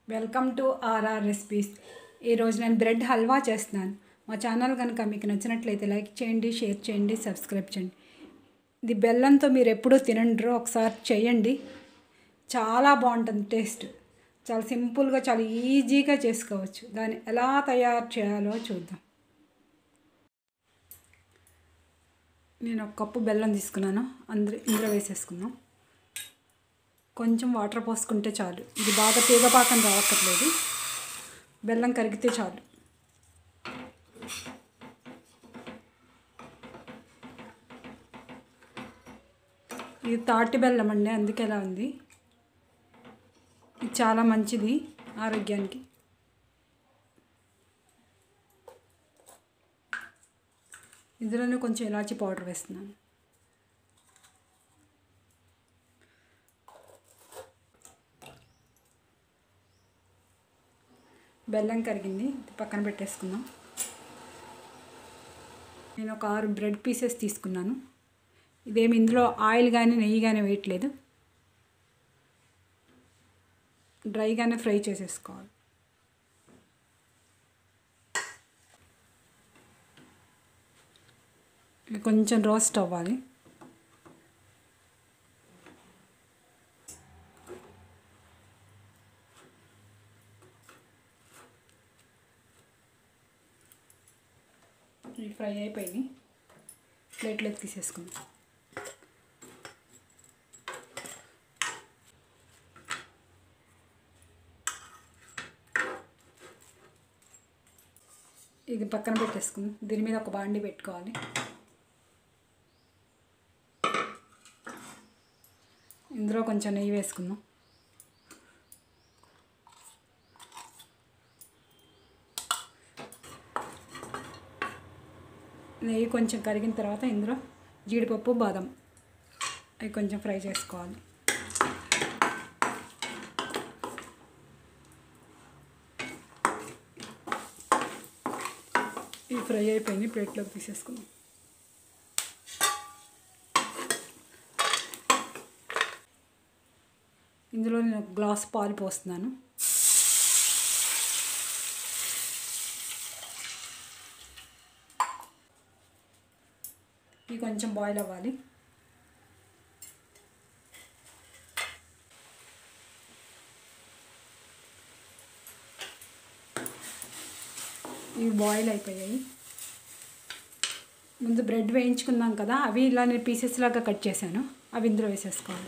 welcome to RR recipes ఈరోజు నేను bread halwa చేస్తున్నాను మా ఛానల్ కనుక మీకు నచ్చినట్లయితే లైక్ చేయండి షేర్ చేయండి సబ్స్క్రైబ్ చేయండి ఇది బెల్లంతో మీరు ఎప్పుడూ తినండ్రో ఒకసారి చేయండి చాలా బాగుంటుంది టేస్ట్ చాలా సింపుల్గా చాలా ఈజీగా చేసుకోవచ్చు దాన్ని ఎలా తయారు చేయాలో చూద్దాం నేను ఒక కప్పు బెల్లం తీసుకున్నాను అందరూ ఇందులో వేసేసుకుందాం కొంచెం వాటర్ పోసుకుంటే చాలు ఇది బాగా తీగపాకం రావక్కర్లేదు బెల్లం కరిగితే చాలు ఇది తాటి బెల్లం అండి అందుకే ఎలా ఉంది ఇది చాలా మంచిది ఆరోగ్యానికి ఇందులోనే కొంచెం ఇలాచీ పౌడర్ వేస్తున్నాను బెల్లం కరిగింది పక్కన పెట్టేసుకుందాం నేను ఒక ఆరు బ్రెడ్ పీసెస్ తీసుకున్నాను ఇదేమి ఇందులో ఆయిల్ కానీ నెయ్యి కానీ వేయట్లేదు డ్రైగానే ఫ్రై చేసేసుకోవాలి ఇది కొంచెం రోస్ట్ అవ్వాలి ఇవి ఫ్రై అయిపోయింది ప్లేట్లోకి తీసేసుకుందాం ఇది పక్కన పెట్టేసుకుందాం దీని మీద ఒక బాండి పెట్టుకోవాలి ఇందులో కొంచెం నెయ్యి వేసుకుందాం నెయ్యి కొంచెం కరిగిన తర్వాత ఇందులో జీడిపప్పు బాదం అవి కొంచెం ఫ్రై చేసుకోవాలి ఇవి ఫ్రై అయిపోయింది ప్లేట్లోకి తీసేసుకుందాం ఇందులో నేను ఒక గ్లాస్ పాలు పోస్తున్నాను ఇవి కొంచెం బాయిల్ అవ్వాలి ఇవి బాయిల్ అయిపోయాయి ముందు బ్రెడ్ వేయించుకున్నాం కదా అవి ఇలా నేను పీసెస్ లాగా కట్ చేశాను అవి ఇందులో వేసేసుకోవాలి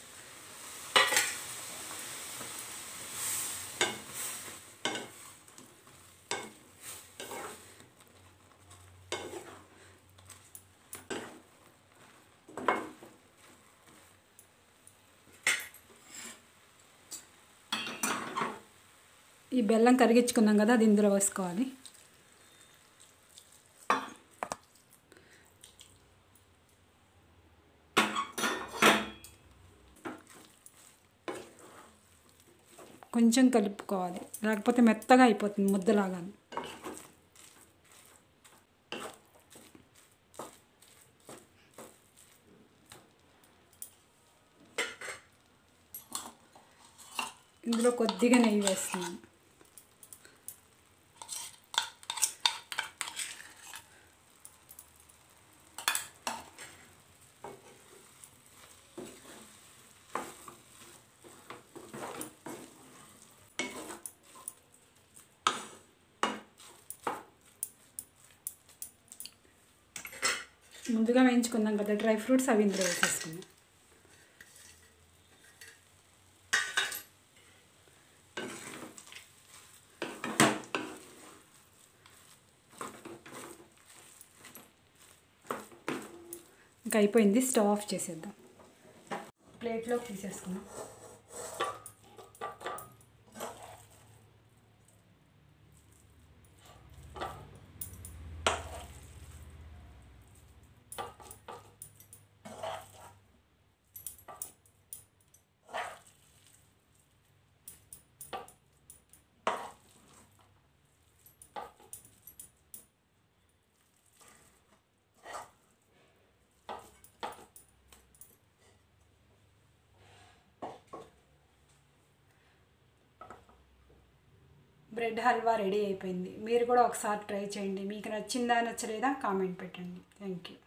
ఈ బెల్లం కరిగించుకున్నాం కదా అది ఇందులో వేసుకోవాలి కొంచెం కలుపుకోవాలి లేకపోతే మెత్తగా అయిపోతుంది ముద్దలాగా ఇందులో కొద్దిగా నెయ్యి వేస్తున్నాను ముందుగా వేయించుకున్నాం కదా డ్రై ఫ్రూట్స్ అవి ఇందులో వేసేసుకున్నాం ఇంకా అయిపోయింది స్టవ్ ఆఫ్ చేసేద్దాం ప్లేట్లోకి తీసేసుకున్నాం బ్రెడ్ హల్వా రెడీ అయిపోయింది మీరు కూడా ఒకసారి ట్రై చేయండి మీకు నచ్చిందా నచ్చలేదా కామెంట్ పెట్టండి థ్యాంక్ యూ